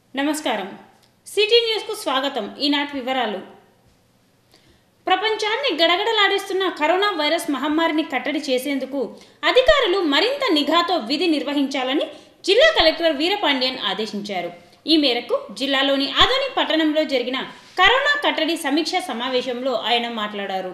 నమస్కారం సిటీ న్యూస్కు స్వాగతం ఈనాటి వివరాలు ప్రపంచాన్ని గడగడలాడిస్తున్న కరోనా వైరస్ మహమ్మారిని కట్టడి చేసేందుకు అధికారులు మరింత నిఘాతో విధి నిర్వహించాలని జిల్లా కలెక్టర్ వీరపాండ్యన్ ఆదేశించారు ఈ మేరకు జిల్లాలోని ఆదోని పట్టణంలో జరిగిన కరోనా కట్టడి సమీక్షా సమావేశంలో ఆయన మాట్లాడారు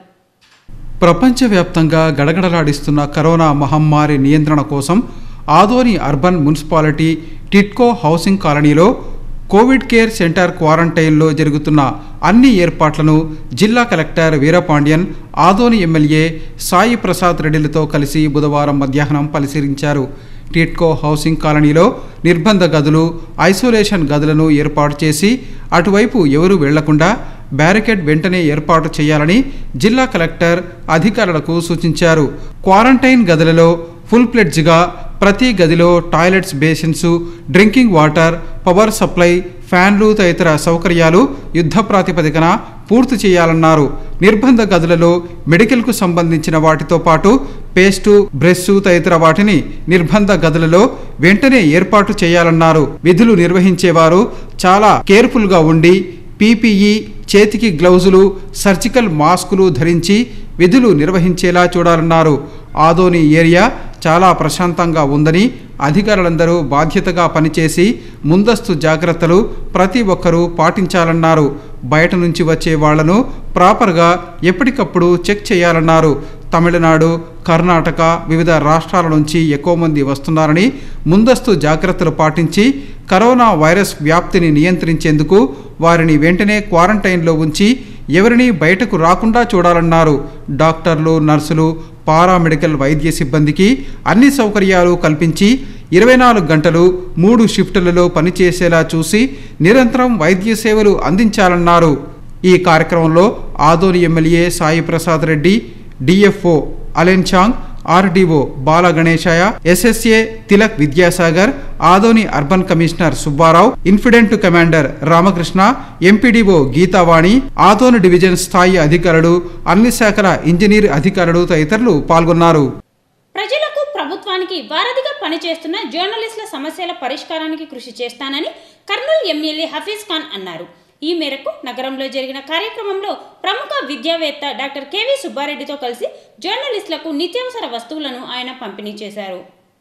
ప్రపంచవ్యాప్తంగా గడగడలాడిస్తున్న కరోనా మహమ్మారి నియంత్రణ కోసం Adoni urban municipality TIDCO housing కాలనీలో కోవిడ్ కేర్ సెంటర్ క్వారంటైన్లో జరుగుతున్న అన్ని ఏర్పాట్లను జిల్లా కలెక్టర్ వీరపాండ్యన్ ఆదోని ఎమ్మెల్యే సాయి ప్రసాద్ రెడ్డిలతో కలిసి బుధవారం మధ్యాహ్నం పరిశీలించారు టిట్కో హౌసింగ్ కాలనీలో నిర్బంధ గదులు ఐసోలేషన్ గదులను ఏర్పాటు చేసి అటువైపు ఎవరూ వెళ్లకుండా బ్యారికేడ్ వెంటనే ఏర్పాటు చేయాలని జిల్లా కలెక్టర్ అధికారులకు సూచించారు క్వారంటైన్ గదులలో ఫుల్ ప్లెడ్జ్గా ప్రతి గదిలో toilets basins drinking water power supply ఫ్యాన్లు తదితర సౌకర్యాలు యుద్ధ ప్రాతిపదికన పూర్తి చేయాలన్నారు నిర్బంధ గదులలో మెడికల్కు సంబంధించిన వాటితో పాటు పేస్టు బ్రష్ తదితర వాటిని నిర్బంధ గదులలో వెంటనే ఏర్పాటు చేయాలన్నారు విధులు నిర్వహించేవారు చాలా కేర్ఫుల్గా ఉండి పీపీఈ చేతికి గ్లౌజులు సర్జికల్ మాస్కులు ధరించి విధులు నిర్వహించేలా చూడాలన్నారు ఆదోని ఏరియా చాలా ప్రశాంతంగా ఉందని అధికారులందరూ బాధ్యతగా పనిచేసి ముందస్తు జాగ్రత్తలు ప్రతి ఒక్కరూ పాటించాలన్నారు బయట నుంచి వచ్చే వాళ్లను ప్రాపర్గా ఎప్పటికప్పుడు చెక్ చేయాలన్నారు తమిళనాడు కర్ణాటక వివిధ రాష్ట్రాల నుంచి ఎక్కువ మంది వస్తున్నారని ముందస్తు జాగ్రత్తలు పాటించి కరోనా వైరస్ వ్యాప్తిని నియంత్రించేందుకు వారిని వెంటనే క్వారంటైన్లో ఉంచి ఎవరిని బయటకు రాకుండా చూడాలన్నారు డాక్టర్లు నర్సులు పారామెడికల్ వైద్య సిబ్బందికి అన్ని సౌకర్యాలు కల్పించి ఇరవై నాలుగు గంటలు మూడు షిఫ్టులలో పనిచేసేలా చూసి నిరంతరం వైద్య సేవలు అందించాలన్నారు ఈ కార్యక్రమంలో Adoni MLA Sai Prasad Reddy DFO Allen Chang RDO Bala Ganeshaya SSA Tilak Vidyasagar Adoni urban commissioner Subbarao incident commander Ramakrishna MPDO Geethavani Adoni division స్థాయి అధికారులు అన్ని శాఖల ఇంజనీర్ అధికారులు తదితరులు పాల్గొన్నారు ప్రజలకు ప్రభుత్వానికి వారధిగా పనిచేస్తున్న జర్నలిస్టుల సమస్యల పరిష్కారానికి కృషి చేస్తానని కర్నూలు ఎమ్మెల్యే హఫీజ్ ఖాన్ అన్నారు ఈ మేరకు నగరంలో జరిగిన కార్యక్రమంలో ప్రముఖ విద్యావేత్త డాక్టర్ కెవి సుబ్బారెడ్డితో కలిసి జర్నలిస్టులకు నిత్యావసర వస్తువులను ఆయన పంపిణీ చేశారు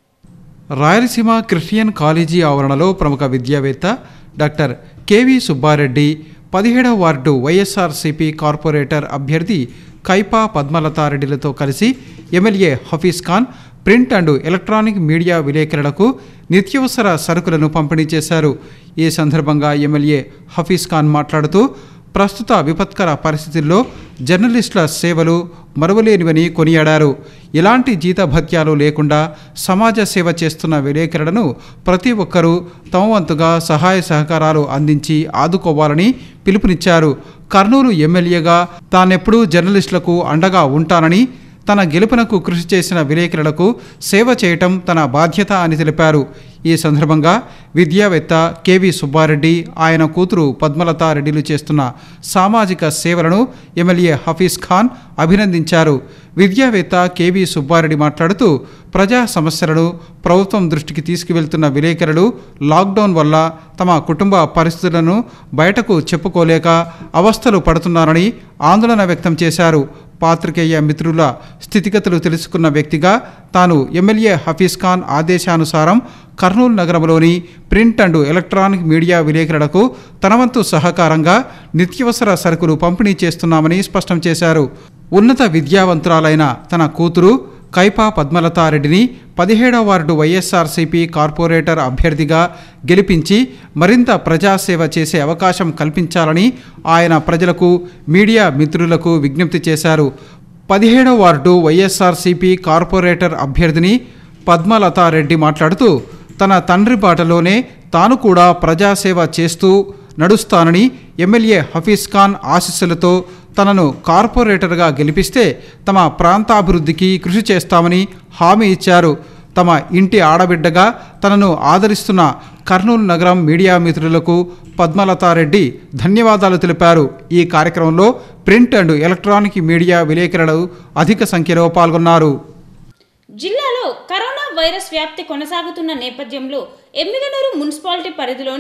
రాయలసీమ క్రిస్టియన్ కాలేజీ ఆవరణలో ప్రముఖ విద్యావేత్త డాక్టర్ కెవి సుబ్బారెడ్డి పదిహేడవ వార్డు వైఎస్ఆర్సీపీ కార్పొరేటర్ అభ్యర్థి కైపా పద్మలతారెడ్డిలతో కలిసి MLA Hafeez Khan print and electronic media విలేకరులకు నిత్యవసర సరుకులను పంపిణీ చేశారు ఈ సందర్భంగా ఎమ్మెల్యే హఫీజ్ ఖాన్ మాట్లాడుతూ ప్రస్తుత విపత్కర పరిస్థితుల్లో జర్నలిస్టుల సేవలు మరువలేనివని కొనియాడారు ఎలాంటి జీతభత్యాలు లేకుండా సమాజ సేవ చేస్తున్న విలేకరులను ప్రతి ఒక్కరూ తమ వంతుగా సహాయ సహకారాలు అందించి ఆదుకోవాలని పిలుపునిచ్చారు కర్నూలు ఎమ్మెల్యేగా తానెప్పుడూ జర్నలిస్టులకు అండగా ఉంటానని తన గెలుపునకు కృషి చేసిన విలేకరులకు సేవ చేయటం తన బాధ్యత అని తెలిపారు ఈ సందర్భంగా విద్యావేత్త కెవి సుబ్బారెడ్డి ఆయన కూతురు పద్మలతారెడ్డిలు చేస్తున్న సామాజిక సేవలను ఎమ్మెల్యే హఫీజ్ ఖాన్ అభినందించారు విద్యావేత్త కెవి సుబ్బారెడ్డి మాట్లాడుతూ ప్రజా సమస్యలను ప్రభుత్వం దృష్టికి తీసుకువెళ్తున్న విలేకరులు లాక్డౌన్ వల్ల తమ కుటుంబ పరిస్థితులను బయటకు చెప్పుకోలేక అవస్థలు పడుతున్నారని ఆందోళన వ్యక్తం చేశారు పాత్రికేయ మిత్రుల స్థితిగతులు తెలుసుకున్న వ్యక్తిగా తాను ఎమ్మెల్యే హఫీజ్ ఖాన్ ఆదేశానుసారం కర్నూలు నగరంలోని ప్రింట్ అండ్ ఎలక్ట్రానిక్ మీడియా విలేకరులకు తనవంతు సహకారంగా నిత్యవసర సరుకులు పంపిణీ చేస్తున్నామని స్పష్టం చేశారు ఉన్నత విద్యావంతురాలైన తన కూతురు కైపా పద్మలతారెడ్డిని పదిహేడవ వార్డు వైఎస్ఆర్సీపీ కార్పొరేటర్ అభ్యర్థిగా గెలిపించి మరింత ప్రజాసేవ చేసే అవకాశం కల్పించాలని ఆయన ప్రజలకు మీడియా మిత్రులకు విజ్ఞప్తి చేశారు పదిహేడవ వార్డు వైఎస్ఆర్సీపీ కార్పొరేటర్ అభ్యర్థిని పద్మలతారెడ్డి మాట్లాడుతూ తన తండ్రి బాటలోనే తాను కూడా ప్రజాసేవ చేస్తూ నడుస్తానని ఎమ్మెల్యే హఫీజ్ ఖాన్ ఆశీస్సులతో తనను కార్పొరేటర్గా గెలిపిస్తే తమ ప్రాంతాభివృద్ధికి కృషి చేస్తామని హామీ ఇచ్చారు తమ ఇంటి ఆడబిడ్డగా తనను ఆదరిస్తున్న కర్నూలు నగరం మీడియా మిత్రులకు పద్మలతారెడ్డి ధన్యవాదాలు తెలిపారు ఈ కార్యక్రమంలో ప్రింట్ అండ్ ఎలక్ట్రానిక్ మీడియా విలేకరులు అధిక సంఖ్యలో పాల్గొన్నారు జిల్లాలో కరోనా వైరస్ వ్యాప్తి కొనసాగుతున్న నేపథ్యంలో ఎమ్మిగనూరు మున్సిపాలిటీ పరిధిలోని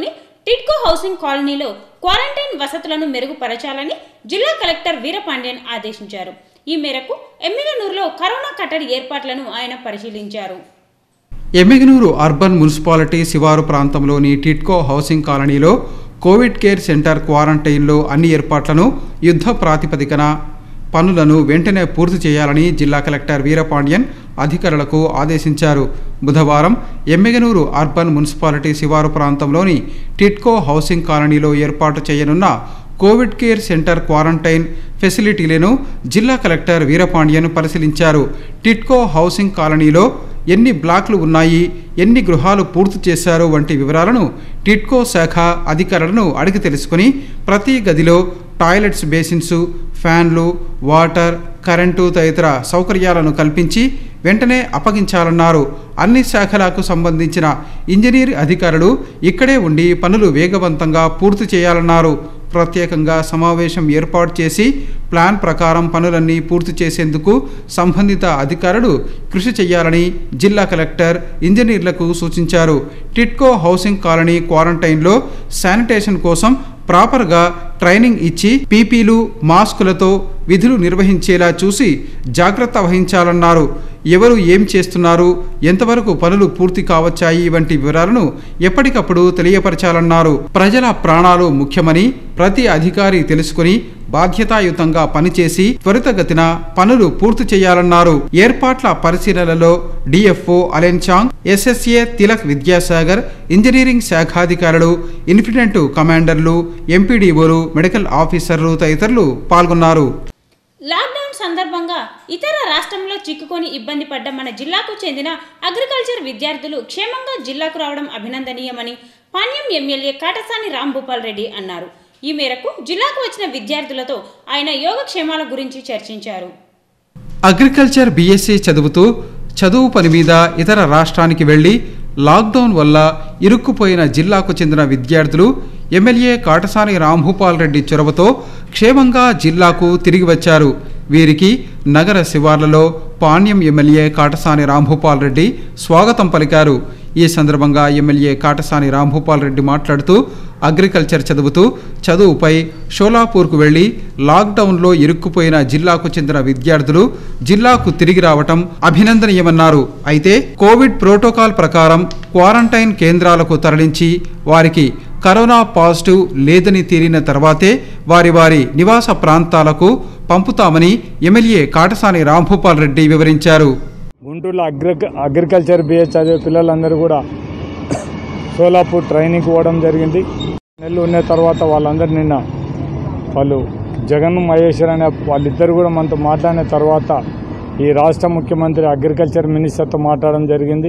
టిడ్కో హౌసింగ్ కాలనీలో క్వారంటైన్ వసతులను మెరుగుపరచాలని జిల్లా కలెక్టర్ వీరపాండ్యన్ ఆదేశించారు ఈ మేరకు ఎమ్మిగనూరులో కరోనా కట్టడి ఏర్పాట్లను ఆయన పరిశీలించారు ఎమ్మిగనూరు అర్బన్ మున్సిపాలిటీ శివారు ప్రాంతంలోని టిట్కో హౌసింగ్ కాలనీలో కోవిడ్ కేర్ సెంటర్ క్వారంటైన్లో అన్ని ఏర్పాట్లను యుద్ధ ప్రాతిపదికన పనులను వెంటనే పూర్తి చేయాలని జిల్లా కలెక్టర్ వీరపాండ్యన్ అధికారులకు ఆదేశించారు బుధవారం ఎమ్మిగనూరు అర్బన్ మున్సిపాలిటీ శివారు ప్రాంతంలోని టిట్కో హౌసింగ్ కాలనీలో ఏర్పాటు చేయనున్న కోవిడ్ కేర్ సెంటర్ క్వారంటైన్ ఫెసిలిటీలను జిల్లా కలెక్టర్ వీరపాండ్యన్ పరిశీలించారు టిట్కో హౌసింగ్ కాలనీలో ఎన్ని బ్లాక్లు ఉన్నాయి ఎన్ని గృహాలు పూర్తి చేశారు వంటి వివరాలను టిట్కో శాఖ అధికారులను అడిగి తెలుసుకుని ప్రతి గదిలో టాయిలెట్స్ బేసిన్స్ ఫ్యాన్లు వాటర్ కరెంటు తదితర సౌకర్యాలను కల్పించి వెంటనే అప్పగించాలన్నారు అన్ని శాఖలకు సంబంధించిన ఇంజనీర్ అధికారులు ఇక్కడే ఉండి పనులు వేగవంతంగా పూర్తి చేయాలన్నారు ప్రత్యేకంగా సమావేశం ఏర్పాటు చేసి ప్లాన్ ప్రకారం పనులన్నీ పూర్తి చేసేందుకు సంబంధిత అధికారులు కృషి చేయాలని జిల్లా కలెక్టర్ ఇంజనీర్లకు సూచించారు టిట్కో హౌసింగ్ కాలనీ క్వారంటైన్లో శానిటేషన్ కోసం ప్రాపర్గా ట్రైనింగ్ ఇచ్చి పీపీలు మాస్కులతో విధులు నిర్వహించేలా చూసి జాగ్రత్త వహించాలన్నారు ఎవరు ఏం చేస్తున్నారు ఎంతవరకు పనులు పూర్తి కావచ్చాయి వంటి వివరాలను ఎప్పటికప్పుడు తెలియపరచాలన్నారు ప్రజల ప్రాణాలు ముఖ్యమని ప్రతి అధికారి తెలుసుకుని బాధ్యతాయుతంగా పనిచేసి త్వరితగతిన పనులు పూర్తి చేయాలన్నారు ఏర్పాట్ల పరిశీలనలో DFO Allen Chang SSA Tilak Vidyasagar engineering శాఖాధికారులు ఇన్ఫిడెంట్ కమాండర్లు ఎంపీడీఓలు మెడికల్ ఆఫీసర్లు తదితరులు పాల్గొన్నారు లాక్డౌన్ సందర్భంగా ఇతర రాష్ట్రంలో చిక్కుకొని ఇబ్బంది పడ్డ మన జిల్లాకు చెందిన అగ్రికల్చర్ విద్యార్థులు క్షేమంగా జిల్లాకు రావడం అభినందనీయమని పాణ్యం ఎమ్మెల్యే కాటసాని రాంభూపాల్ రెడ్డి అన్నారు ఈ మేరకు జిల్లాకు వచ్చిన విద్యార్థులతో ఆయన యోగక్షేమాల గురించి చర్చించారు అగ్రికల్చర్ బీఎస్సీ చదువుతూ చదువు పని మీద ఇతర రాష్ట్రానికి వెళ్లి లాక్డౌన్ వల్ల ఇరుక్కుపోయిన జిల్లాకు చెందిన విద్యార్థులు ఎమ్మెల్యే కాటసాని రాంభూపాల్ రెడ్డి చొరవతో క్షేమంగా జిల్లాకు తిరిగి వచ్చారు వీరికి నగర శివార్లలో పాణ్యం ఎమ్మెల్యే కాటసాని రాంభూపాల్ రెడ్డి స్వాగతం పలికారు ఈ సందర్భంగా ఎమ్మెల్యే కాటసాని రాంభూపాల్ రెడ్డి మాట్లాడుతూ అగ్రికల్చర్ చదువుతూ చదువుపై షోలాపూర్కు వెళ్లి లాక్డౌన్లో ఇరుక్కుపోయిన జిల్లాకు చెందిన విద్యార్థులు జిల్లాకు తిరిగి రావటం అభినందనీయమన్నారు అయితే కోవిడ్ ప్రోటోకాల్ ప్రకారం క్వారంటైన్ కేంద్రాలకు తరలించి వారికి కరోనా పాజిటివ్ లేదని తేలిన తర్వాతే వారి వారి నివాస ప్రాంతాలకు పంపుతామని ఎమ్మెల్యే కాటసాని రాంభూపాల్ రెడ్డి వివరించారు గుంటూరులో అగ్రి అగ్రికల్చర్ బిఏ చదివే పిల్లలందరూ కూడా సోలాపూర్ ట్రైనింగ్ పోవడం జరిగింది నెలలు ఉన్న తర్వాత వాళ్ళందరూ నిన్న వాళ్ళు జగన్ మహేశ్వర్ అనే వాళ్ళిద్దరు కూడా మనతో మాట్లాడిన తర్వాత ఈ రాష్ట్ర ముఖ్యమంత్రి అగ్రికల్చర్ మినిస్టర్తో మాట్లాడడం జరిగింది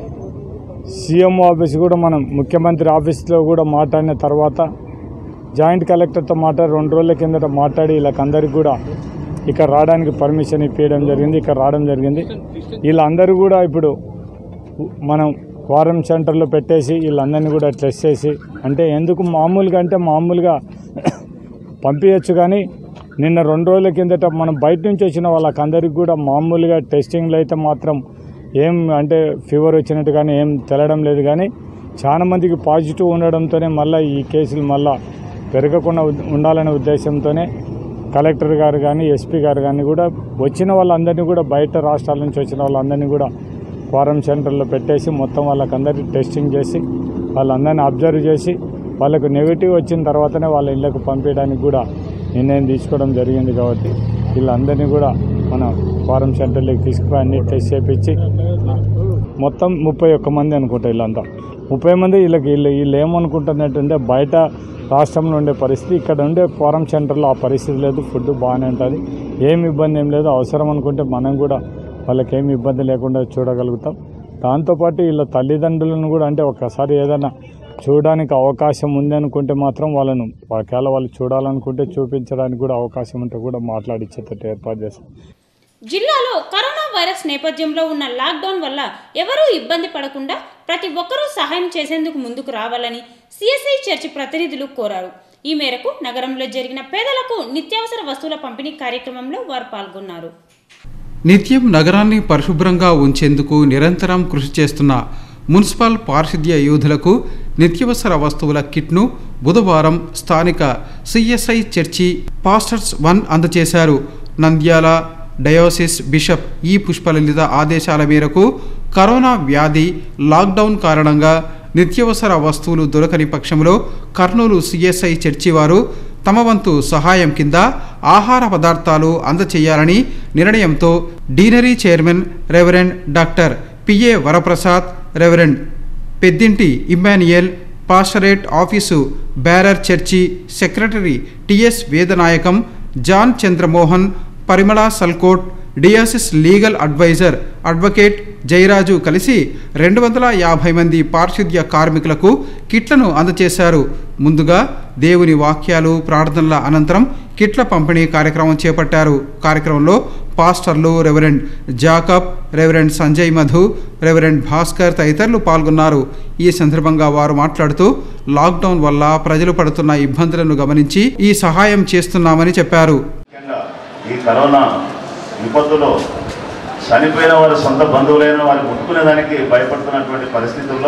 సీఎం ఆఫీస్ కూడా మనం ముఖ్యమంత్రి ఆఫీస్లో కూడా మాట్లాడిన తర్వాత జాయింట్ కలెక్టర్తో మాట్లాడి రెండు రోజుల కిందట మాట్లాడి వీళ్ళకందరికీ కూడా ఇక్కడ రావడానికి పర్మిషన్ ఇప్పించడం జరిగింది ఇక్కడ రావడం జరిగింది వీళ్ళందరూ కూడా ఇప్పుడు మనం క్వారం సెంటర్లో పెట్టేసి వీళ్ళందరినీ కూడా టెస్ట్ చేసి అంటే ఎందుకు మామూలుగా అంటే మామూలుగా పంపించచ్చు కానీ నిన్న రెండు రోజుల కిందట మనం బయట నుంచి వచ్చిన వాళ్ళకందరికి కూడా మామూలుగా టెస్టింగ్లు అయితే మాత్రం ఏం అంటే ఫీవర్ వచ్చినట్టు కానీ ఏం తెలడం లేదు కానీ చాలా మందికి పాజిటివ్ ఉండడంతోనే మళ్ళీ ఈ కేసులు మళ్ళీ పెరగకుండా ఉ- ఉండాలనే ఉద్దేశంతోనే కలెక్టర్ గారు కానీ ఎస్పీ గారు కానీ కూడా వచ్చిన వాళ్ళందరినీ కూడా బయట రాష్ట్రాల నుంచి వచ్చిన వాళ్ళందరినీ కూడా క్వారం సెంటర్లో పెట్టేసి మొత్తం వాళ్ళకందరికీ టెస్టింగ్ చేసి వాళ్ళందరినీ అబ్జర్వ్ చేసి వాళ్ళకు నెగిటివ్ వచ్చిన తర్వాతనే వాళ్ళ ఇళ్ళకు పంపించడానికి కూడా నిర్ణయం తీసుకోవడం జరిగింది కాబట్టి వీళ్ళందరినీ కూడా మన ఫారం సెంటర్లోకి తీసుకుపోయి అన్ని టెస్ట్ చేయించి మొత్తం ముప్పై ఒక్క మంది అనుకుంటా వీళ్ళంతా ముప్పై మంది వీళ్ళకి వీళ్ళు వీళ్ళు ఏమనుకుంటున్నట్టుంటే బయట రాష్ట్రంలో ఉండే పరిస్థితి ఇక్కడ ఉండే ఫారం సెంటర్లో ఆ పరిస్థితి లేదు ఫుడ్ బాగానే ఉంటుంది ఏం ఇబ్బంది ఏం లేదు అవసరం అనుకుంటే మనం కూడా వాళ్ళకి ఏమి ఇబ్బంది లేకుండా చూడగలుగుతాం దాంతోపాటు వీళ్ళ తల్లిదండ్రులను కూడా అంటే ఒకసారి ఏదైనా చూడడానికి అవకాశం ఉంది అనుకుంటే మాత్రం వాళ్ళను ఒకవేళ వాళ్ళు చూడాలనుకుంటే చూపించడానికి కూడా అవకాశం ఉంటే కూడా మాట్లాడిచ్చేటట్టు ఏర్పాటు చేస్తాం జిల్లాలో కరోనా వైరస్ నేపథ్యంలో ఉన్న లాక్డౌన్ వల్ల ఎవరూ ఇబ్బంది పడకుండా ప్రతి ఒక్కరూ సహాయం చేసేందుకు ముందుకు రావాలని సిఎస్ఐ చర్చి ప్రతినిధులు కోరారు ఈ మేరకు నగరంలో జరిగిన పేదలకు నిత్యావసర వస్తువుల పంపిణీ కార్యక్రమంలో వారు పాల్గొన్నారు నిత్యం నగరాన్ని పరిశుభ్రంగా ఉంచేందుకు నిరంతరం కృషి చేస్తున్న మున్సిపల్ పారిశుద్ధ్య యోధులకు నిత్యవసర వస్తువుల కిట్ను బుధవారం స్థానిక సిఎస్ఐ చర్చి పాస్టర్స్ వన్ అందజేశారు నంద్యాల డయోసిస్ బిషప్ ఈ పుష్పలలిత ఆదేశాల మేరకు కరోనా వ్యాధి లాక్డౌన్ కారణంగా నిత్యవసర వస్తువులు దొరకని పక్షంలో కర్నూలు సిఎస్ఐ చర్చి వారు తమ వంతు సహాయం కింద ఆహార పదార్థాలు అందచేయాలని నిర్ణయంతో deanery chairman reverend doctor PA Varaprasad reverend Peddinti Emmanuel pastorate office bearer church secretary TS Vedanayakam John Chandramohan Parimala సల్కోట్ diocese legal adviser advocate Jayaraju కలిసి రెండు వందల యాభై మంది పారిశుద్ధ్య కార్మికులకు కిట్లను అందజేశారు ముందుగా దేవుని వాక్యాలు ప్రార్థనల అనంతరం కిట్ల పంపిణీ కార్యక్రమం చేపట్టారు కార్యక్రమంలో పాస్టర్లు reverend Jacob reverend Sanjay Madhu reverend Bhaskar తదితరులు పాల్గొన్నారు ఈ సందర్భంగా వారు మాట్లాడుతూ లాక్డౌన్ వల్ల ప్రజలు పడుతున్న ఇబ్బందులను గమనించి ఈ సహాయం చేస్తున్నామని చెప్పారు ముఖ్యంగా ఈ కరోనా విపత్తులో చనిపోయిన వారి సొంత బంధువులైన వారు ముట్టుకునేదానికి భయపడుతున్నటువంటి పరిస్థితుల్లో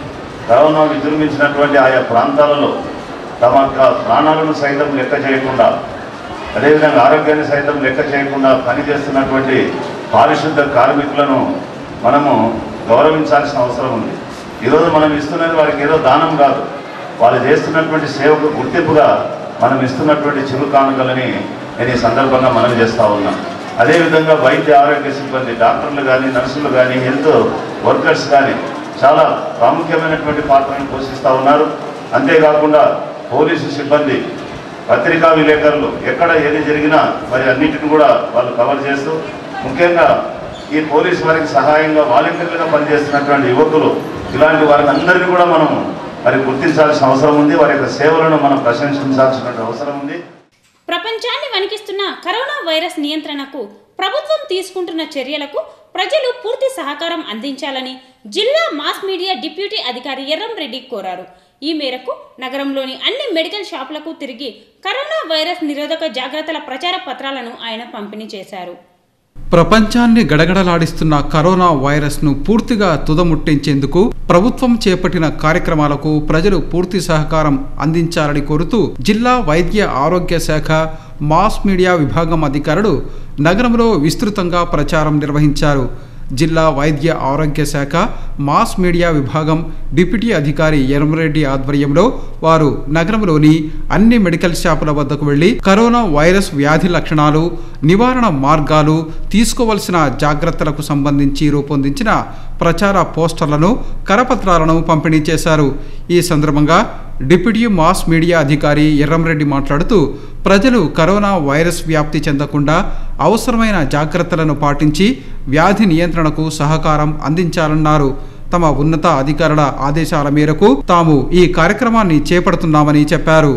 కరోనా విజృంభించినటువంటి ఆయా ప్రాంతాలలో తమ యొక్క ప్రాణాలను సైతం లెక్క చేయకుండా అదేవిధంగా ఆరోగ్యాన్ని సైతం లెక్క చేయకుండా పనిచేస్తున్నటువంటి పారిశుద్ధ కార్మికులను మనము గౌరవించాల్సిన అవసరం ఉంది ఈరోజు మనం ఇస్తున్నది వారికి ఏదో దానం కాదు వాళ్ళు చేస్తున్నటువంటి సేవకు గుర్తింపుగా మనం ఇస్తున్నటువంటి చిరు కానుకలని నేను ఈ సందర్భంగా మనం చేస్తూ ఉన్నా అదేవిధంగా వైద్య ఆరోగ్య సిబ్బంది డాక్టర్లు కానీ నర్సులు కానీ హెల్త్ వర్కర్స్ కానీ చాలా ప్రాముఖ్యమైనటువంటి పాత్రను పోషిస్తూ ఉన్నారు అంతేకాకుండా పోలీసు సిబ్బంది పత్రికా విలేకరులు ఎక్కడ ఏది జరిగినా మరి అన్నింటిని కూడా వాళ్ళు కవర్ చేస్తూ ముఖ్యంగా ఈ పోలీసు వారికి సహాయంగా వాలంటీర్లుగా పనిచేస్తున్నటువంటి యువకులు ఇలాంటి వారిని అందరినీ కూడా మనం మరి గుర్తించాల్సిన అవసరం ఉంది వారి యొక్క సేవలను మనం ప్రశంసించాల్సిన అవసరం ఉంది ప్రపంచాన్ని వణికిస్తున్న కరోనా వైరస్ నియంత్రణకు ప్రభుత్వం తీసుకుంటున్న చర్యలకు ప్రజలు పూర్తి సహకారం అందించాలని జిల్లా మాస్ మీడియా డిప్యూటీ అధికారి ఎర్రంరెడ్డి కోరారు ఈ మేరకు నగరంలోని అన్ని మెడికల్ షాపులకు తిరిగి కరోనా వైరస్ నిరోధక జాగ్రత్తల ప్రచార పత్రాలను ఆయన పంపిణీ చేశారు ప్రపంచాన్ని గడగడలాడిస్తున్న కరోనా వైరస్ను పూర్తిగా తుదముట్టించేందుకు ప్రభుత్వం చేపట్టిన కార్యక్రమాలకు ప్రజలు పూర్తి సహకారం అందించాలని కోరుతూ జిల్లా వైద్య ఆరోగ్య శాఖ మాస్ మీడియా విభాగం అధికారులు నగరంలో విస్తృతంగా ప్రచారం నిర్వహించారు జిల్లా వైద్య ఆరోగ్య శాఖ మాస్ మీడియా విభాగం డిప్యూటీ అధికారి ఎర్మరెడ్డి ఆధ్వర్యంలో వారు నగరంలోని అన్ని మెడికల్ షాపుల వద్దకు వెళ్లి కరోనా వైరస్ వ్యాధి లక్షణాలు నివారణ మార్గాలు తీసుకోవలసిన జాగ్రత్తలకు సంబంధించి రూపొందించిన ప్రచార పోస్టర్లను కరపత్రాలను పంపిణీ చేశారు ఈ సందర్భంగా డిప్యూటీ మాస్ మీడియా అధికారి ఎర్రంరెడ్డి మాట్లాడుతూ ప్రజలు కరోనా వైరస్ వ్యాప్తి చెందకుండా అవసరమైన జాగ్రత్తలను పాటించి వ్యాధి నియంత్రణకు సహకారం అందించాలన్నారు తమ ఉన్నత అధికారుల ఆదేశాల మేరకు తాము ఈ కార్యక్రమాన్ని చేపడుతున్నామని చెప్పారు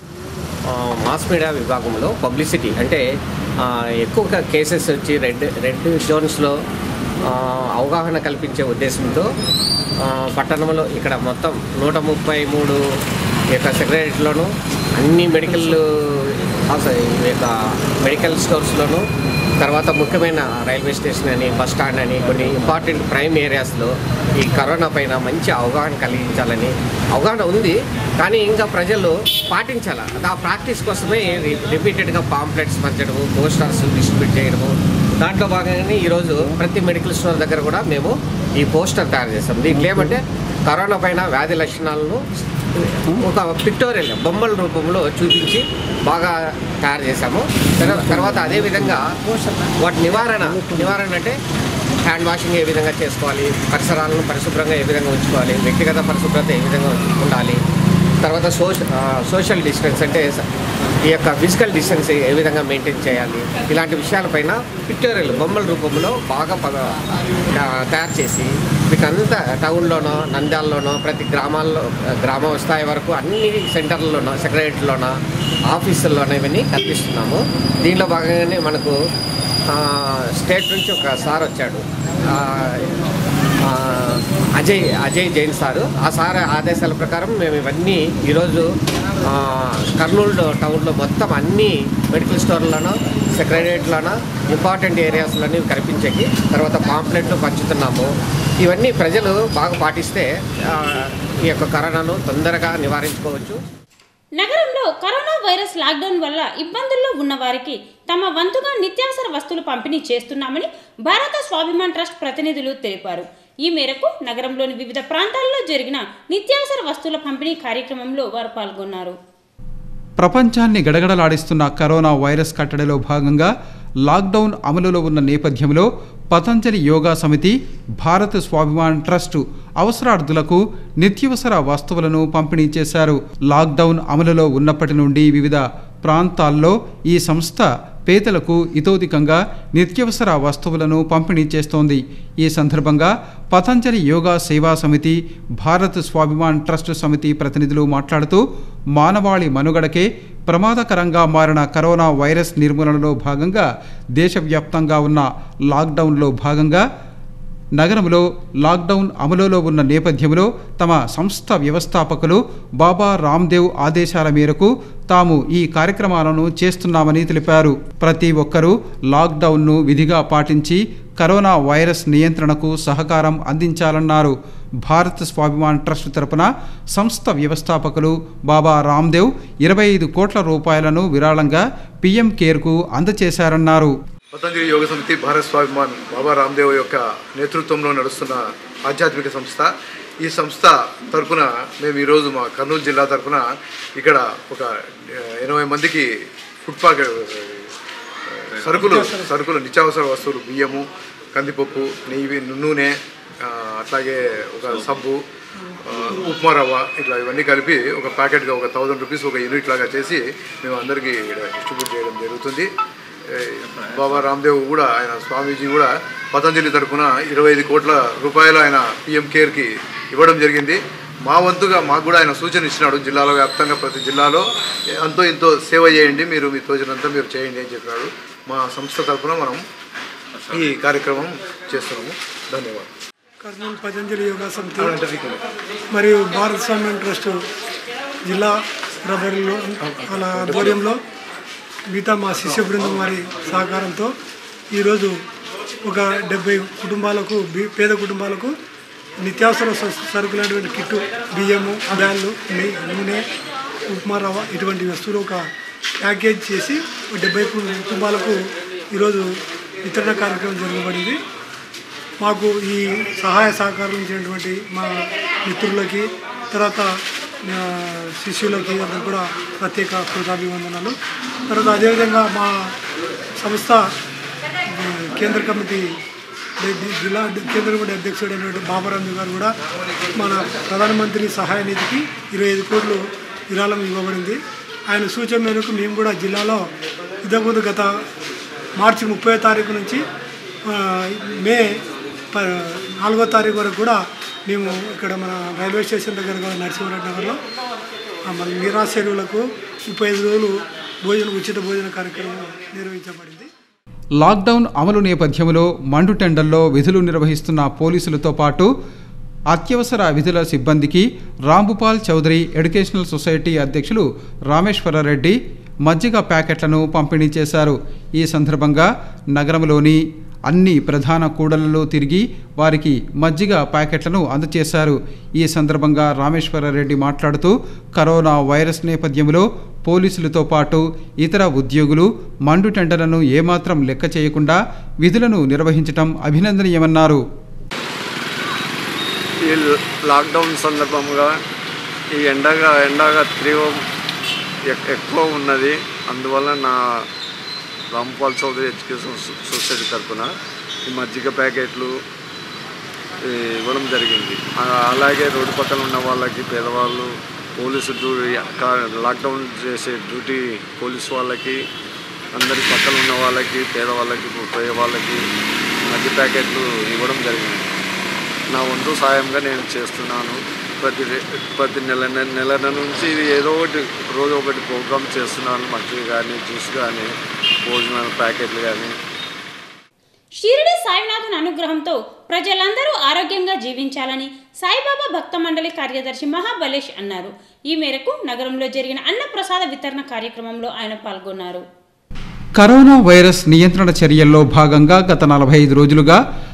ఆ, మాస్ మీడియా విభాగంలో పబ్లిసిటీ అంటే ఆ, ఎక్కువగా కేసెస్ వచ్చి రెడ్ రెడ్ జోన్స్లో ఆ, అవగాహన కల్పించే ఉద్దేశంతో ఆ, పట్టణంలో ఇక్కడ మొత్తం నూట ముప్పై మూడు యొక్క సెక్రటరీలోను అన్ని మెడికల్ హాస్- ఈ యొక్క మెడికల్ స్టోర్స్లోను తర్వాత ముఖ్యమైన రైల్వే స్టేషన్ అని బస్ స్టాండ్ అని కొన్ని ఇంపార్టెంట్ ప్రైమ్ ఏరియాస్లో ఈ కరోనా పైన మంచి అవగాహన కలిగించాలని అవగాహన ఉంది కానీ ఇంకా ప్రజలు పాటించాలి ఆ ప్రాక్టీస్ కోసమే రి- రిపీటెడ్గా పాంప్లెట్స్ పంచడము పోస్టర్స్ డిస్ట్రిబ్యూట్ చేయడము దాంట్లో భాగంగానే ఈరోజు ప్రతి మెడికల్ స్టోర్ దగ్గర కూడా మేము ఈ పోస్టర్ తయారు చేస్తాం దీంట్లో ఏమంటే కరోనా పైన వ్యాధి లక్షణాలను ఒక పిక్టోరియల్ బొమ్మల రూపంలో చూపించి బాగా తయారు చేశాము తర్వా- తర్వాత అదేవిధంగా వాటి నివారణ నివారణ అంటే హ్యాండ్ వాషింగ్ ఏ విధంగా చేసుకోవాలి పరిసరాలను పరిశుభ్రంగా ఏ విధంగా ఉంచుకోవాలి వ్యక్తిగత పరిశుభ్రత ఏ విధంగా ఉండాలి తర్వాత సోష ఆ, సోషల్ డిస్టెన్స్ అంటే స- ఈ యొక్క ఫిజికల్ డిస్టెన్స్ ఏ విధంగా మెయింటైన్ చేయాలి ఇలాంటి విషయాలపైన పిక్టోరియల్ బొమ్మల రూపంలో బాగా పగ- ఆ, తయారు చేసి వీటంతా టౌన్లోనో నంద్యాలలోనో ప్రతి గ్రామాల్లో గ్రామ స్థాయి వరకు అన్ని సెంటర్లలోనో సెక్రటరీలోనో ఆఫీసుల్లోనో ఇవన్నీ కల్పిస్తున్నాము దీనిలో భాగంగానే మనకు ఆ, స్టేట్ నుంచి ఒక సార్ వచ్చాడు ఆ, ఆ, అజయ్ అజయ్ జైన్ సారు ఆ సార్ ఆదేశాల ప్రకారం మేము ఇవన్నీ ఈరోజు ఆ, కర్నూలు టౌన్లో మొత్తం అన్ని మెడికల్ స్టోర్లను సెక్రటరియట్లోనూ ఇంపార్టెంట్ ఏరియాస్లోని కనిపించేకి తర్వాత పాంప్లెట్లు పంచుతున్నాము ఇవన్నీ ప్రజలు బాగా పాటిస్తే ఆ, ఈ యొక్క కరోనాను తొందరగా నివారించుకోవచ్చు నగరంలో కరోనా వైరస్ లాక్డౌన్ వల్ల ఇబ్బందుల్లో ఉన్న వారికి తమ వంతుగా నిత్యావసర వస్తువులు పంపిణీ చేస్తున్నామని భారత స్వాభిమాన్ ట్రస్ట్ ప్రతినిధులు తెలిపారు ఈ మేరకు నగరంలోని వివిధ ప్రాంతాల్లో జరిగిన నిత్యావసర వస్తువుల పంపిణీ కార్యక్రమంలో వారు పాల్గొన్నారు ప్రపంచాన్ని గడగడలాడిస్తున్న కరోనా వైరస్ కట్టడిలో భాగంగా లాక్డౌన్ అమలులో ఉన్న నేపథ్యంలో పతంజలి యోగా సమితి భారత్ స్వాభిమాన్ ట్రస్టు అవసరార్థులకు నిత్యవసర వస్తువులను పంపిణీ చేశారు లాక్డౌన్ అమలులో ఉన్నప్పటి నుండి వివిధ ప్రాంతాల్లో ఈ సంస్థ పేదలకు ఇతోధికంగా నిత్యవసర వస్తువులను పంపిణీ చేస్తోంది ఈ సందర్భంగా పతంజలి యోగా సేవా సమితి భారత్ స్వాభిమాన్ ట్రస్ట్ సమితి ప్రతినిధులు మాట్లాడుతూ మానవాళి మనుగడకే ప్రమాదకరంగా మారిన కరోనా వైరస్ నిర్మూలనలో భాగంగా దేశవ్యాప్తంగా ఉన్న లాక్డౌన్లో భాగంగా నగరంలో లాక్డౌన్ అమలులో ఉన్న నేపథ్యంలో తమ సంస్థ వ్యవస్థాపకులు బాబా రామ్దేవ్ ఆదేశాల మేరకు తాము ఈ కార్యక్రమాలను చేస్తున్నామని తెలిపారు ప్రతి ఒక్కరూ లాక్డౌన్ను విధిగా పాటించి కరోనా వైరస్ నియంత్రణకు సహకారం అందించాలన్నారు భారత్ స్వాభిమాన్ ట్రస్ట్ తరపున సంస్థ వ్యవస్థాపకులు బాబా రామ్దేవ్ ఇరవై ఐదు కోట్ల రూపాయలను విరాళంగా పీఎం కేర్కు అందజేశారన్నారు పతంజలి యోగ సమితి భారత్ స్వాభిమాన్ బాబా రామ్దేవ్ యొక్క నేతృత్వంలో నడుస్తున్న ఆధ్యాత్మిక సంస్థ ఈ సంస్థ తరపున మేము ఈరోజు మా కర్నూలు జిల్లా తరపున ఇక్కడ ఒక ఆ, ఎనభై మందికి ఫుడ్ ప్యాకెట్ ఆ, సరుకులు సరుకులు నిత్యావసర వస్తువులు బియ్యము కందిపప్పు నెయ్యి నూనె ఆ, అట్లాగే ఒక సబ్బు ఆ, ఉప్మా రవ్వ ఇట్లా ఇవన్నీ కలిపి ఒక ప్యాకెట్గా ఒక థౌజండ్ రూపీస్ ఒక యూనిట్ లాగా చేసి మేము అందరికీ ఇక్కడ డిస్ట్రిబ్యూట్ చేయడం జరుగుతుంది ఏ, బాబా రామ్దేవ్ కూడా ఆయన స్వామీజీ కూడా పతంజలి తరఫున ఇరవై ఐదు కోట్ల రూపాయలు ఆయన పిఎం కేర్కి ఇవ్వడం జరిగింది మా వంతుగా మాకు కూడా ఆయన సూచన ఇచ్చినాడు జిల్లాలో వ్యాప్తంగా ప్రతి జిల్లాలో అంతో ఇంతో సేవ చేయండి మీరు మీ తోచినంతా మీరు చేయండి అని చెప్పినాడు మా సంస్థ తరఫున మనం ఈ కార్యక్రమం చేస్తున్నాము ధన్యవాదాలు కర్నూలు పతంజలి యోగా సమితి మరియు భారత స్వామ్యం ట్రస్ట్ జిల్లా రబరిలో వాళ్ళ ఆధ్వర్యంలో మిగతా మా శిష్య బృందం వారి సహకారంతో ఈరోజు ఒక డెబ్బై కుటుంబాలకు బి- పేద కుటుంబాలకు నిత్యావసర స- సరుకులైనటువంటి కిట్టు బియ్యము బ్యాళ్ళు నెయ్యి నూనె ఉప్మా రవ్వ ఇటువంటి వస్తువులు ఒక ప్యాకేజ్ చేసి ఒక డెబ్బై కుటుంబాలకు ఈరోజు వితరణ కార్యక్రమం జరగబడింది మాకు ఈ సహాయ సహకారం ఇచ్చినటువంటి మా మిత్రులకి తర్వాత ఆ, శిష్యులకి అందరికి కూడా ప్రత్యేక కృతాభివందనాలు తర్వాత అదేవిధంగా మా సంస్థ ఆ, కేంద్ర కమిటీ డి- డి- జిల్లా డి- కేంద్ర కమిటీ అధ్యక్షుడైనటువంటి బాబరాజు గారు కూడా మన ప్రధానమంత్రి సహాయ నిధికి ఇరవై ఐదు కోట్లు విరాళం ఇవ్వబడింది ఆయన సూచన మేరకు మేము కూడా జిల్లాలో ఇంతకుముందు గత మార్చి ముప్పై తారీఖు నుంచి ఆ, మే ప నాలుగో తారీఖు వరకు కూడా మేము ఇక్కడ మన రైల్వే స్టేషన్ దగ్గర కూడా నరసింహరావు నగర్లో ఆ, మన నిరాశ్చర్యులకు ముప్పై ఐదు రోజులు భోజనం ఉచిత భోజన కార్యక్రమం నిర్వహించబడింది లాక్డౌన్ అమలు నేపథ్యంలో మండుటెండల్లో విధులు నిర్వహిస్తున్న పోలీసులతో పాటు అత్యవసర విధుల సిబ్బందికి రాంభూపాల్ చౌదరి ఎడ్యుకేషనల్ సొసైటీ అధ్యక్షులు రామేశ్వరరెడ్డి మజ్జిగ ప్యాకెట్లను పంపిణీ చేశారు ఈ సందర్భంగా నగరంలోని అన్ని ప్రధాన కూడళ్లలో తిరిగి వారికి మజ్జిగ ప్యాకెట్లను అందజేశారు ఈ సందర్భంగా రామేశ్వరరెడ్డి మాట్లాడుతూ కరోనా వైరస్ నేపథ్యంలో పోలీసులతో పాటు ఇతర ఉద్యోగులు మండుటెండలను ఏమాత్రం లెక్క చేయకుండా విధులను నిర్వహించటం అభినందనీయమన్నారు ఈ లాక్డౌన్ సందర్భంగా ఈ ఎండగా ఎండగా తీవ్రం ఎక్- ఎక్కువ ఉన్నది అందువల్ల నా రాంపాల్ చౌదరి ఎడ్యుకేషన్ సొ- సొసైటీ తరఫున ఈ మజ్జిగ ప్యాకెట్లు ఈ, ఇవ్వడం జరిగింది ఆ, అలాగే రోడ్డు పక్కన ఉన్న వాళ్ళకి పేదవాళ్ళు పోలీసు డ్యూటీ కా- లాక్డౌన్ చేసే డ్యూటీ పోలీసు వాళ్ళకి అందరి పక్కన ఉన్న వాళ్ళకి పేదవాళ్ళకి పోయే వాళ్ళకి మజ్జి ప్యాకెట్లు ఇవ్వడం జరిగింది నా వంతు సాయంగా నేను చేస్తున్నాను ప్రతి రే- ప్రతి నెల నె- నెల నుంచి ఇది ఏదో ఒకటి రోజు ఒకటి ప్రోగ్రామ్ చేస్తున్నాను మజ్జిగ కానీ జ్యూస్ కానీ భోజనాలు ప్యాకెట్లు కానీ షిరిడి సాయినాథుని అనుగ్రహంతో ప్రజలందరూ ఆరోగ్యంగా జీవించాలని సాయిబాబా భక్త మండలి కార్యదర్శి మహాబలేష్ అన్నారు ఈ మేరకు నగరంలో జరిగిన అన్నప్రసాద వితరణ కార్యక్రమంలో ఆయన పాల్గొన్నారు కరోనా వైరస్ నియంత్రణ చర్యల్లో భాగంగా గత నలభై ఐదు రోజులుగా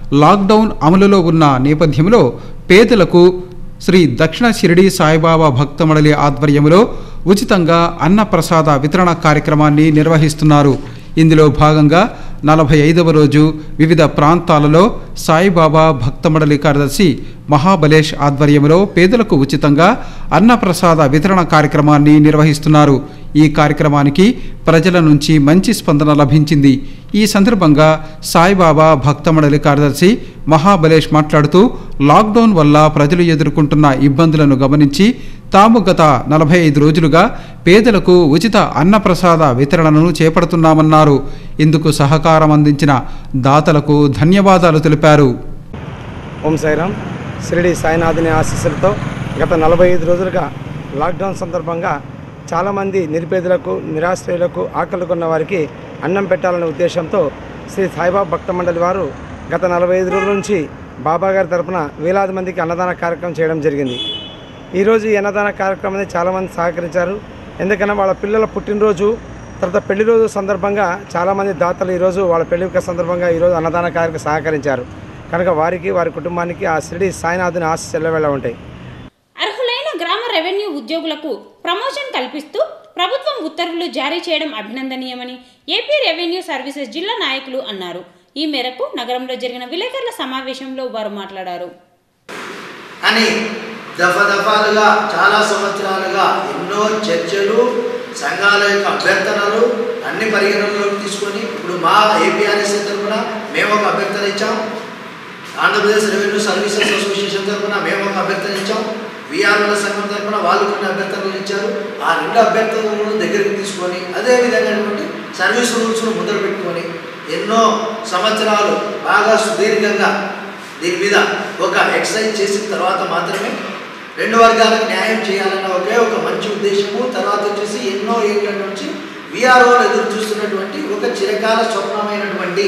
లాక్డౌన్ అమలులో ఉన్న నేపథ్యంలో పేదలకు శ్రీ దక్షిణ షిరిడి సాయిబాబా భక్త మండలి ఆధ్వర్యంలో ఉచితంగా అన్నప్రసాద వితరణ కార్యక్రమాన్ని నిర్వహిస్తున్నారు ఇందులో భాగంగా నలభై ఐదవ రోజు వివిధ ప్రాంతాలలో సాయిబాబా భక్త మండలి కార్యదర్శి మహాబలేష్ ఆధ్వర్యంలో పేదలకు ఉచితంగా అన్నప్రసాద వితరణ కార్యక్రమాన్ని నిర్వహిస్తున్నారు ఈ కార్యక్రమానికి ప్రజల నుంచి మంచి స్పందన లభించింది ఈ సందర్భంగా సాయిబాబా భక్త మండలి కార్యదర్శి మహాబలేష్ మాట్లాడుతూ లాక్డౌన్ వల్ల ప్రజలు ఎదుర్కొంటున్న ఇబ్బందులను గమనించి తాము గత నలభై ఐదు రోజులుగా పేదలకు ఉచిత అన్నప్రసాద వితరణను చేపడుతున్నామన్నారు ఇందుకు సహకారం అందించిన దాతలకు ధన్యవాదాలు తెలిపారు ఓం సాయిరామ్ షిరిడి సాయినాథుని ఆశీస్సులతో గత నలభై ఐదు రోజులుగా లాక్డౌన్ సందర్భంగా చాలామంది నిరుపేదలకు నిరాశ్రయులకు ఆకలి కొన్న వారికి అన్నం పెట్టాలనే ఉద్దేశంతో శ్రీ సాయిబాబా భక్త మండలి వారు గత నలభై ఐదు రోజుల నుంచి బాబా గారి తరపున వేలాది మందికి అన్నదాన కార్యక్రమం చేయడం జరిగింది ఈరోజు ఈ అన్నదాన కార్యక్రమాన్ని చాలామంది సహకరించారు ఎందుకన్నా వాళ్ళ పిల్లల పుట్టినరోజు తర్వాత పెళ్లి రోజు సందర్భంగా చాలామంది దాతలు ఈరోజు వాళ్ళ పెళ్లి యొక్క సందర్భంగా ఈరోజు అన్నదాన కార్యక్రమం సహకరించారు కనుక వారికి వారి కుటుంబానికి ఆ షిరిడి సాయినాథుని ఆశ చెల్లవేళ ఉంటాయి అర్హులైన గ్రామ రెవెన్యూ ఉద్యోగులకు ప్రమోషన్ కల్పిస్తూ ప్రభుత్వం ఉత్తర్వులు జారీ చేయడం అభినందనీయమని ఏపీ రెవెన్యూ సర్వీసెస్ జిల్లా నాయకులు అన్నారు ఈ మేరకు నగరంలో జరిగిన విలేకరుల సమావేశంలో వారు మాట్లాడారు అని దఫ దఫాలుగా చాలా సంవత్సరాలుగా ఎన్నో చర్చలు సంఘాల యొక్క అభ్యర్థనలు అన్ని పరిగణనలోకి తీసుకొని ఇప్పుడు మా ఏపీఆర్ఎస్ తరఫున మేము ఒక అభ్యర్థన ఇచ్చాం ఆంధ్రప్రదేశ్ రెవెన్యూ సర్వీసెస్ అసోసియేషన్ తరఫున మేము ఒక అభ్యర్థన ఇచ్చాం విఆర్ఓల సంఘం తరఫున వాళ్ళు కొన్ని అభ్యర్థనలు ఇచ్చారు ఆ రెండు అభ్యర్థనలను దగ్గరికి తీసుకొని అదే విధమైనటువంటి సర్వీస్ రూల్స్ను ముందర పెట్టుకొని ఎన్నో సంవత్సరాలు బాగా సుదీర్ఘంగా దీని మీద ఒక ఎక్సర్సైజ్ చేసిన తర్వాత మాత్రమే రెండు వర్గాలకు న్యాయం చేయాలన్న ఒకే ఒక మంచి ఉద్దేశము తర్వాత వచ్చేసి ఎన్నో ఏళ్ళ నుంచి విఆర్ఓలు ఎదురు చూస్తున్నటువంటి ఒక చిరకాల స్వప్నమైనటువంటి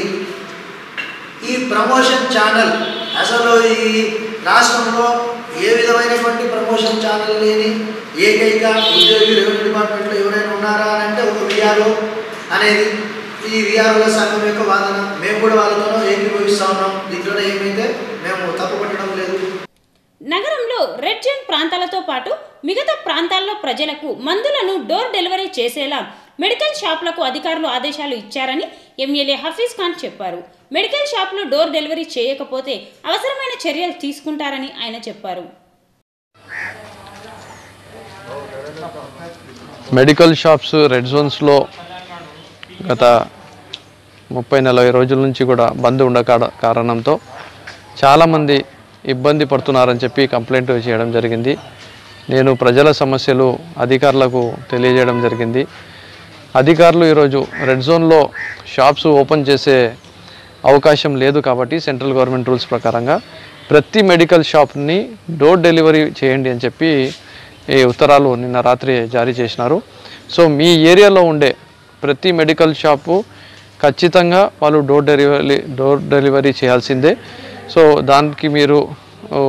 ఈ ప్రమోషన్ ఛానల్ అసలు ఈ రాష్ట్రంలో ఏ విధమైనటువంటి ప్రమోషన్ ఛానల్ లేని ఏకైక ఉద్యోగి రెవెన్యూ డిపార్ట్మెంట్లో ఎవరైనా ఉన్నారా అని అంటే ఒక విఆర్ఓ అనేది ఈ విఆర్ఓల సంఘం యొక్క వాదన మేము కూడా వాళ్ళతోనూ ఏకీభవిస్తా ఉన్నాం దీంట్లోనే ఏమైతే మేము తప్పు పట్టడం లేదు నగరంలో రెడ్ జోన్ ప్రాంతాలతో పాటు మిగతా ప్రాంతాల్లో ప్రజలకు మందులను డోర్ డెలివరీ చేసేలా మెడికల్ షాపులకు అధికారులు ఆదేశాలు ఇచ్చారని ఎమ్మెల్యే హఫీజ్ ఖాన్ చెప్పారు మెడికల్ షాపులు డోర్ డెలివరీ చేయకపోతే అవసరమైన చర్యలు తీసుకుంటారని ఆయన చెప్పారు మెడికల్ షాప్స్ రెడ్ జోన్స్లో గత ముప్పై నలభై రోజుల నుంచి కూడా బంద్ ఉండ కాడ- కారణంతో చాలామంది ఇబ్బంది పడుతున్నారని చెప్పి కంప్లైంట్ చేయడం జరిగింది నేను ప్రజల సమస్యలు అధికారులకు తెలియజేయడం జరిగింది అధికారులు ఈరోజు రెడ్ జోన్లో షాప్స్ ఓపెన్ చేసే అవకాశం లేదు కాబట్టి సెంట్రల్ గవర్నమెంట్ రూల్స్ ప్రకారంగా ప్రతి మెడికల్ షాప్ని డోర్ డెలివరీ చేయండి అని చెప్పి ఈ ఉత్తరాలు నిన్న రాత్రి జారీ చేసినారు సో మీ ఏరియాలో ఉండే ప్రతి మెడికల్ షాపు ఖచ్చితంగా వాళ్ళు డోర్ డెలివరీ డోర్ డెలివరీ చేయాల్సిందే సో దానికి మీరు ఓ,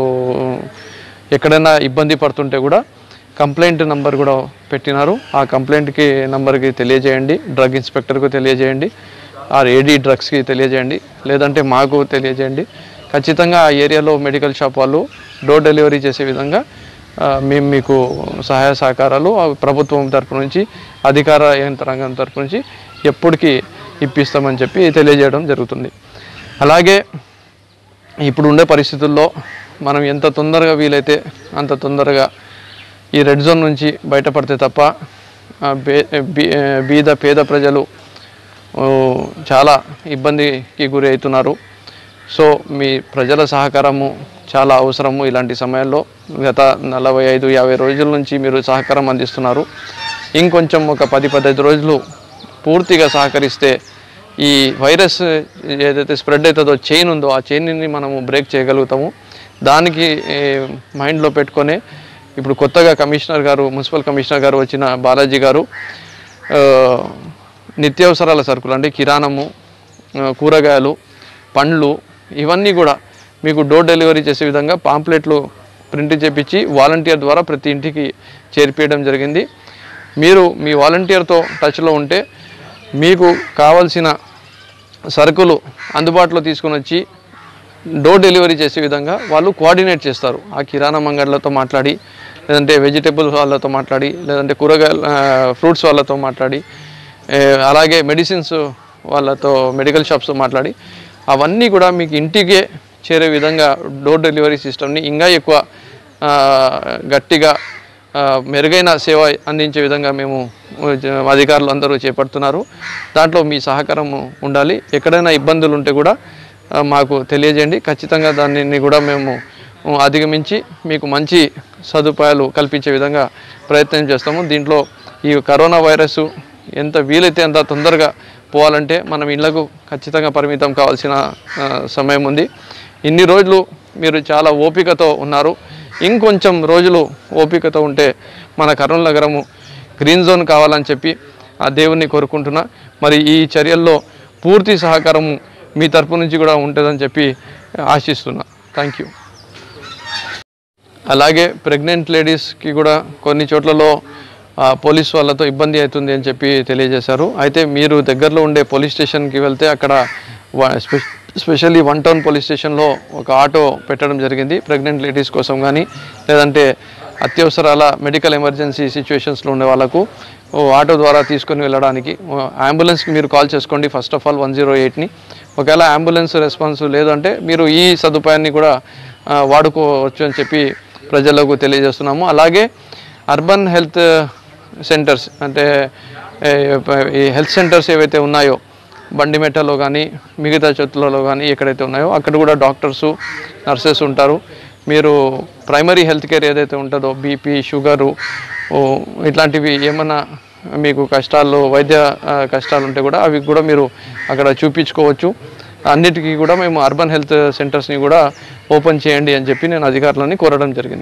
ఎక్కడైనా ఇబ్బంది పడుతుంటే కూడా కంప్లైంట్ నంబర్ కూడా పెట్టినారు ఆ కంప్లైంట్కి నంబర్కి తెలియజేయండి డ్రగ్ ఇన్స్పెక్టర్కు తెలియజేయండి ఆ ఏడీ డ్రగ్స్కి తెలియజేయండి లేదంటే మాకు తెలియజేయండి ఖచ్చితంగా ఆ ఏరియాలో మెడికల్ షాప్ వాళ్ళు డోర్ డెలివరీ చేసే విధంగా ఆ, మేము మీకు సహాయ సహకారాలు ఆ ప్రభుత్వం తరపు నుంచి అధికార యంత్రాంగం తరపు నుంచి ఎప్పటికీ ఇప్పిస్తామని చెప్పి తెలియజేయడం జరుగుతుంది అలాగే ఇప్పుడు ఉండే పరిస్థితుల్లో మనం ఎంత తొందరగా వీలైతే అంత తొందరగా ఈ రెడ్ జోన్ నుంచి బయటపడితే తప్ప ఆ, బే బీ- బీద పేద ప్రజలు ఓ, చాలా ఇబ్బందికి గురి అవుతున్నారు సో మీ ప్రజల సహకారము చాలా అవసరము ఇలాంటి సమయాల్లో గత నలభై ఐదు యాభై రోజుల నుంచి మీరు సహకారం అందిస్తున్నారు ఇంకొంచెం ఒక పది పదహైదు రోజులు పూర్తిగా సహకరిస్తే ఈ వైరస్ ఏదైతే స్ప్రెడ్ అవుతుందో చైన్ ఉందో ఆ చైన్ని మనము బ్రేక్ చేయగలుగుతాము దానికి ఏ, మైండ్లో పెట్టుకొని ఇప్పుడు కొత్తగా కమిషనర్ గారు మున్సిపల్ కమిషనర్ గారు వచ్చిన బాలాజీ గారు ఆ, నిత్యావసరాల సరుకులు అంటే కిరాణము ఆ, కూరగాయలు పండ్లు ఇవన్నీ కూడా మీకు డోర్ డెలివరీ చేసే విధంగా పాంప్లెట్లు ప్రింట్ చేపించి వాలంటీర్ ద్వారా ప్రతి ఇంటికి చేర్పియడం జరిగింది మీరు మీ వాలంటీర్తో టచ్లో ఉంటే మీకు కావలసిన సరుకులు అందుబాటులో తీసుకొని వచ్చి డోర్ డెలివరీ చేసే విధంగా వాళ్ళు కోఆర్డినేట్ చేస్తారు ఆ కిరాణా మంగళ్ళతో మాట్లాడి లేదంటే వెజిటేబుల్స్ వాళ్ళతో మాట్లాడి లేదంటే కూరగాయల ఫ్రూట్స్ వాళ్ళతో మాట్లాడి ఏ, అలాగే మెడిసిన్స్ వాళ్ళతో మెడికల్ షాప్స్తో మాట్లాడి అవన్నీ కూడా మీకు ఇంటికే చేరే విధంగా డోర్ డెలివరీ సిస్టమ్ని ఇంకా ఎక్కువ ఆ, గట్టిగా ఆ, మెరుగైన సేవ అందించే విధంగా మేము జ- అధికారులు అందరూ చేపడుతున్నారు దాంట్లో మీ సహకారం ఉండాలి ఎక్కడైనా ఇబ్బందులు ఉంటే కూడా ఆ, మాకు తెలియజేయండి ఖచ్చితంగా దానిని కూడా మేము ఆ, అధిగమించి మీకు మంచి సదుపాయాలు కల్పించే విధంగా ప్రయత్నం చేస్తాము దీంట్లో ఈ కరోనా వైరస్ ఎంత వీలైతే అంత తొందరగా పోవాలంటే మనం ఇళ్లకు ఖచ్చితంగా పరిమితం కావాల్సిన ఆ, సమయం ఉంది ఇన్ని రోజులు మీరు చాలా ఓపికతో ఉన్నారు ఇంకొంచెం రోజులు ఓపికతో ఉంటే మన కర్నూలు నగరము గ్రీన్ జోన్ కావాలని చెప్పి ఆ దేవుణ్ణి కోరుకుంటున్నా మరి ఈ చర్యల్లో పూర్తి సహకారము మీ తరపు నుంచి కూడా ఉంటుందని చెప్పి ఆశిస్తున్నా థ్యాంక్ యూ అలాగే ప్రెగ్నెంట్ లేడీస్కి కూడా కొన్ని చోట్లలో ఆ, పోలీస్ వాళ్ళతో ఇబ్బంది అవుతుంది అని చెప్పి తెలియజేశారు అయితే మీరు దగ్గరలో ఉండే పోలీస్ స్టేషన్కి వెళ్తే అక్కడ వ- స్పె- స్పెషల్లీ వన్ టౌన్ పోలీస్ స్టేషన్లో ఒక ఆటో పెట్టడం జరిగింది ప్రెగ్నెంట్ లేడీస్ కోసం కానీ లేదంటే అత్యవసరాల మెడికల్ ఎమర్జెన్సీ సిచ్యువేషన్స్లో ఉండే వాళ్ళకు ఓ ఆటో ద్వారా తీసుకొని వెళ్ళడానికి ఓ అంబులెన్స్కి మీరు కాల్ చేసుకోండి first of all one zero ఎయిట్ని ఒకవేళ అంబులెన్స్ రెస్పాన్స్ లేదంటే మీరు ఈ సదుపాయాన్ని కూడా ఆ, వాడుకోవచ్చు అని చెప్పి ప్రజలకు తెలియజేస్తున్నాము అలాగే అర్బన్ హెల్త్ సెంటర్స్ అంటే ఏ, ఈ హెల్త్ సెంటర్స్ ఏవైతే ఉన్నాయో బండిమెట్టలో కానీ మిగతా చోట్లలో కానీ ఎక్కడైతే ఉన్నాయో అక్కడ కూడా డాక్టర్సు నర్సెస్ ఉంటారు మీరు ప్రైమరీ హెల్త్ కేర్ ఏదైతే ఉంటుందో బీపీ షుగరు ఓ, ఇట్లాంటివి ఏమన్నా మీకు కష్టాలు వైద్య ఆ, కష్టాలు ఉంటే కూడా అవి కూడా మీరు అక్కడ చూపించుకోవచ్చు అన్నిటికీ కూడా మేము అర్బన్ హెల్త్ సెంటర్స్ని కూడా ఓపెన్ చేయండి అని చెప్పి నేను అధికారులని కోరడం జరిగింది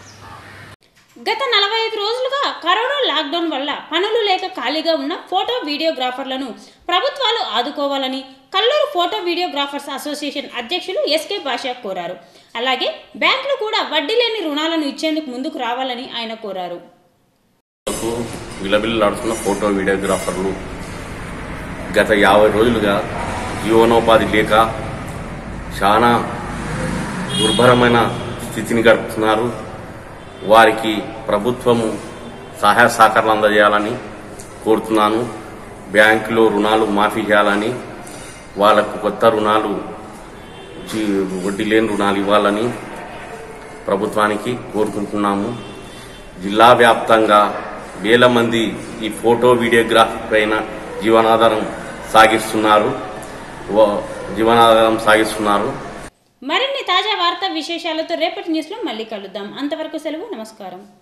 గత నలభై ఐదు రోజులుగా కరోనా లాక్డౌన్ వల్ల పనులు లేక ఖాళీగా ఉన్న ఫోటో వీడియోగ్రాఫర్లను ప్రభుత్వాలు ఆదుకోవాలని కల్లూరు ఫోటో వీడియోగ్రాఫర్స్ అసోసియేషన్ అధ్యక్షులు ఎస్కే భాష కోరారు అలాగే బ్యాంకులు కూడా వడ్డీ లేని రుణాలను ఇచ్చేందుకు ముందుకు రావాలని ఆయన కోరారు కు విలవిల్లాడుతున్న ఫోటో వీడియోగ్రాఫర్లు గత యాభై రోజులుగా జీవనోపాధి లేక చాలా దుర్భరమైన స్థితిని గడుపుతున్నారు వారికి ప్రభుత్వము సహాయ సహకారాలు అందజేయాలని కోరుతున్నాను బ్యాంకులో రుణాలు మాఫీ చేయాలని వాళ్లకు కొత్త రుణాలు జీ- వడ్డీ లేని రుణాలు ఇవ్వాలని ప్రభుత్వానికి కోరుకుంటున్నాము జిల్లా వ్యాప్తంగా వేల మంది ఈ ఫోటో వీడియోగ్రాఫీ పైన జీవనాధారం సాగిస్తున్నారు వ- జీవనాధారం సాగిస్తున్నారు మరిన్ని తాజా వార్తా విశేషాలతో రేపటి న్యూస్లో మళ్ళీ కలుద్దాం అంతవరకు సెలవు నమస్కారం